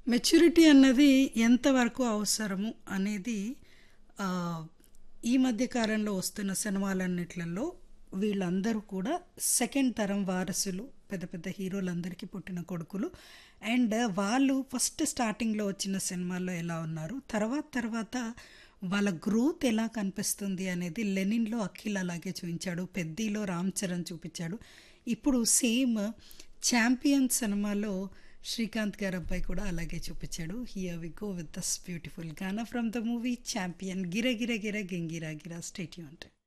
maturity అన్నది ఎంతవరకు అవసరము అనేది ఆ, ఈ మధ్య కాలంలో వస్తున్న సినిమాలన్నిట్లలో వీళ్ళందరూ కూడా సెకండ్ తరం వారసులు పెద్ద పెద్ద హీరోలందరికీ పుట్టిన కొడుకులు అండ్ వాళ్ళు ఫస్ట్ స్టార్టింగ్లో వచ్చిన సినిమాల్లో ఎలా ఉన్నారు తర్వాత తర్వాత వాళ్ళ గ్రోత్ ఎలా కనిపిస్తుంది అనేది లెనిన్లో అఖిల్ అలాగే చూపించాడు పెద్దీలో రామ్ చరణ్ చూపించాడు ఇప్పుడు సేమ్ ఛాంపియన్ సినిమాలో శ్రీకాంత్ గారు అబ్బాయి కూడా అలాగే చూపించాడు here we go with this beautiful గానా ఫ్రమ్ ద మూవీ ఛాంపియన్ గిర గిర గిర గింగిరా గిరా స్టేట్యూ అంటే